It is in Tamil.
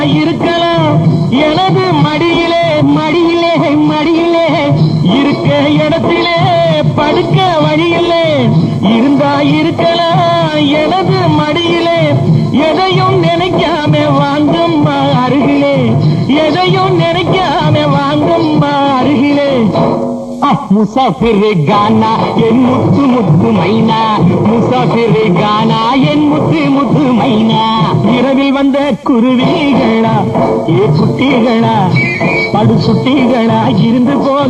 இருக்கலாம் எனது மடியிலே மடியிலே மடியிலே இருக்க இடத்திலே படுக்க வழியிலே இருந்தா இருக்கலாம் எனது மடியிலே எதையும் நினைக்காம வாங்கும் அருகிலே எதையும் நினைக்காம வாங்கும் அருகிலே முசாஃபிர் கானா என் முத்து முத்து மைனா முசாஃபிர் கானா என் முத்து முத்து மைனா இரவில் வந்த குருவிகளா ஏ குட்டிகளா படு சுட்டிகளா இருந்து போக